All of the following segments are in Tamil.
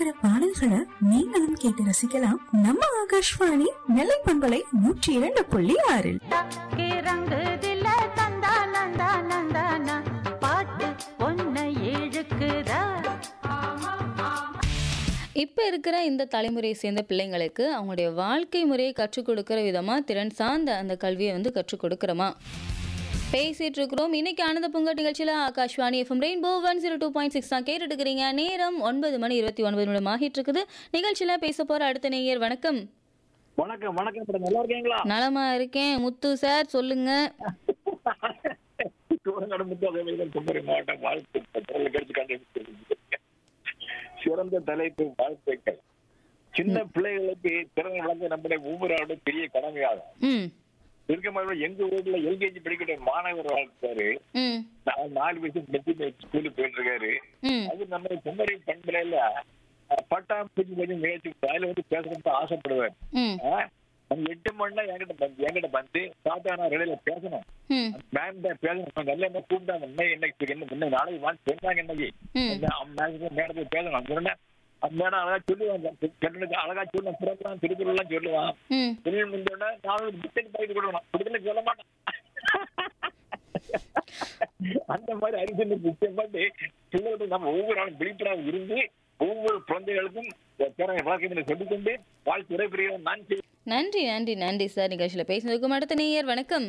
இருக்கிற பாடல்களை நீங்களும் கேட்டு ரசிக்கலாம் நம்ம ஆகாஷ்வாணி நெல்லை பண்பலை நூற்றி இரண்டு புள்ளி ஆறில் தக்கே ரங்குதில தந்தா நந்தா நந்தானா பாட்டு ஒன்ன இழுக்குதா இப்போ இருக்கிற இந்த தலைமுறையை சேர்ந்த பிள்ளைங்களுக்கு அவங்களுடைய வாழ்க்கை முறையை கற்றுக் கொடுக்குற விதமாக திறன் சார்ந்த அந்த கல்வியை வந்து கற்றுக் கொடுக்குறோமா பேசிட்டு இருக்கிறோம் இன்னைக்கு ஆனந்த பூங்கா நிகழ்ச்சியில் Akashvani FM rainbow one zero two point six தான் கேட்டுட்டு இருக்கிறீங்க நேரம் ஒன்பது மணி இருபத்தி ஒன்பது நிமிடம் ஆகிட்டு இருக்குது நிகழ்ச்சியில் பேச போற அடுத்த நேயர் வணக்கம் வணக்கம் வணக்கம் மேடம் நல்லா இருக்கீங்களா நலமா இருக்கேன் முத்து சார் சொல்லுங்க சூரநாடு முத்தாதேவிகள் குமரி மாவட்டம் வாழ்த்து கருத்து கண்டுபிடிச்சிருக்கீங்க சிறந்த தலைப்பு வாழ்த்துக்கள் சின்ன பிள்ளைகளுக்கு திறன் வளர்ந்து நம்முடைய ஒவ்வொரு ஆளும் பெரிய கடமையாகும் ம் இருக்க மாதிரி எங்க ஊர்ல எல்கேஜி படிக்கிற மாணவர் வாழ்த்தாரு ம் நான் நாலு வயசு மெட்ரிக் ஸ்கூலுக்கு போயிட்டு இருக்காரு ம் அது நம்ம குமரி பண்புல பட்டாம்பூச்சி கொஞ்சம் முயற்சி அதுல வந்து பேசுறதுக்கு ஆசைப்படுவார் ம் ஆ, அந்த எட்டு மணி நேரம் என்கிட்ட வந்து என்கிட்ட வந்து தாத்தா நான் ரெடியில பேசணும் ம் மேம் தான் பேசணும் நல்ல என்ன கூப்பிட்டாங்க என்ன என்னைக்கு என்ன என்ன நாளைக்கு வாங்க சொன்னாங்க இன்னைக்கு ம் மேடத்துக்கு பேசணும் அந்த உடனே அந்த மேடம் அழகா சொல்லுவாங்க கட்டணுக்கு அழகா சொல்லுவான் பிறக்கலாம் திருக்குறள்லாம் சொல்லுவான் ம் திரும்பி முடிஞ்சோடனே நான் ஒரு பிஸ்கட் பாக்கெட் கொடுக்கணும் கொடுக்கணும் சொல்ல மாட்டேன் அந்த மாதிரி அறிஞர் நிச்சயமாட்டு பிள்ளைகளுக்கு நம்ம ஒவ்வொரு நாளும் விழிப்புணர்வு இருந்து ஒவ்வொரு குழந்தைகளுக்கும் திறமை வழக்கங்களை சொல்லிக்கொண்டு வாழ்த்து உரைபுரியும் நான் செய்வேன் நன்றி நன்றி நன்றி சார் நிகழ்ச்சியில் பேசினதுக்கும் அடுத்த நேயர் வணக்கம்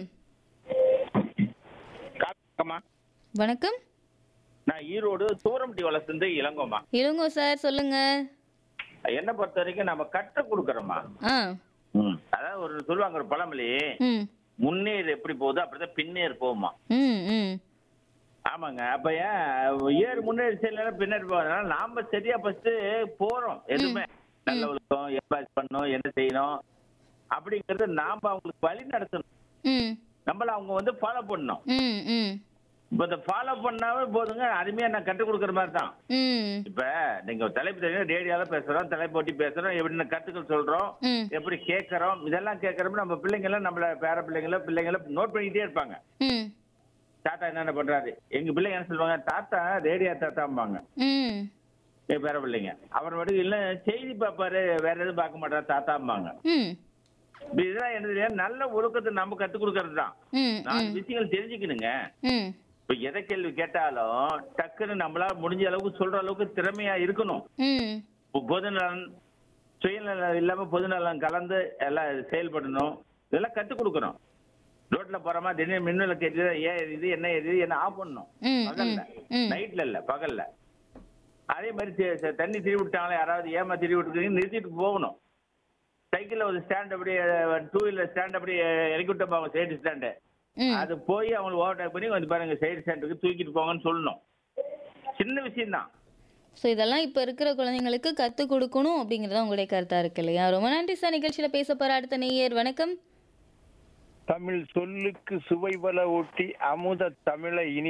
காக்கம்மா வணக்கம் நான் ஈரோடு சூரம்பட்டி வளர்ந்து இளங்கோம்மா இளங்கோ சார் சொல்லுங்க என்ன பொறுத்த வரைக்கும் நம்ம கற்றுக் கொடுக்குறோம்மா ஆ அதாவது ஒரு சொல்லுவாங்க ஒரு பழமொழி ம் முன்னேறு எப்படி போகுதோ அப்படிதான் பின்னேறு போகுமா ம் ம் ஆமாங்க அப்ப ஏன் ஏறு முன்னேறி செல்ல பின்னாடி போகிறதுனால நாம சரியா ஃபர்ஸ்ட் போறோம் எதுவுமே நல்ல ஒழுக்கம் எம்பாஸ் பண்ணணும் என்ன செய்யணும் அப்படிங்கறது நாம அவங்களுக்கு வழி நடத்தணும் ம் நம்மள அவங்க வந்து ஃபாலோ பண்ணணும் ம் ம் இப்ப இந்த ஃபாலோ பண்ணாவே போதுங்க அருமையா நான் கற்றுக் கொடுக்குற மாதிரி தான் ம் இப்ப நீங்க தலைப்பு தெரியும் ரேடியோல பேசுறோம் தலைப்போட்டி பேசுறோம் எப்படி கத்துக்கள் சொல்றோம் ம் எப்படி கேட்கறோம் இதெல்லாம் கேட்கறப்ப நம்ம பிள்ளைங்க எல்லாம் நம்மள பேர பிள்ளைங்கள பிள்ளைங்கள நோட் பண்ணிக்கிட்டே இருப்பாங்க ம் தாத்தா என்னென்ன பண்றாரு எங்க பிள்ளைங்க என்ன சொல்லுவாங்க தாத்தா ரேடியோ தாத்தாம்பாங்க ம் என் பேர பிள்ளைங்க அவர் மட்டும் இல்ல செய்தி பார்ப்பாரு வேற எதுவும் பார்க்க மாட்டாரு தாத்தாம்பாங்க ம் இப்ப இதெல்லாம் என்னது நல்ல ஒழுக்கத்தை நம்ம கத்துக் கொடுக்கறது தான் ம் நாலு விஷயங்கள் தெரிஞ்சுக்கணுங்க ம் இப்ப எதை கேள்வி கேட்டாலும் டக்குன்னு நம்மளால முடிஞ்ச அளவுக்கு சொல்ற அளவுக்கு திறமையா இருக்கணும் ம் இப்போ பொதுநலன் சுயநலம் இல்லாம பொதுநலன் கலந்து எல்லாம் செயல்படணும் இதெல்லாம் கத்துக் கொடுக்கணும் ரோட்ல போறோமா திடீர்னு மின்னல கேட்டு ஏன் இது என்ன இது என்ன ஆஃப் பண்ணணும் ம், பகல்ல ம், ம். நைட்ல இல்ல பகல்ல அதே மாதிரி தி- தி- தண்ணி திரி விட்டாங்களே யாராவது ஏமா திரி விட்டுருக்கீங்க நிறுத்திட்டு போகணும் சைக்கிள்ல ஒரு ஸ்டாண்ட் அப்படியே டூ வீலர் ஸ்டாண்ட் அப்படியே இறக்கி விட்டப்பாங்க சைடு ஸ்டாண்டு ம் அது போய் அவங்களை ஓவர்டேக் பண்ணி வந்து பாருங்க சைடு ஸ்டாண்டுக்கு தூக்கிட்டு போங்கன்னு சொல்லணும் சின்ன விஷயம் தான் ஸோ இதெல்லாம் இப்போ இருக்கிற குழந்தைங்களுக்கு கற்றுக் கொடுக்கணும் அப்படிங்கிறது தான் உங்களுடைய கருத்தாக இருக்கு இல்லையா ரொம்ப நன்றி சார் நிகழ்ச்சியில் பேச போகிற அடுத்த நேயர் வணக்கம் தமிழ் சொல்லுக்கு சுவைபல ஊட்டி அமுத தமிழை இனி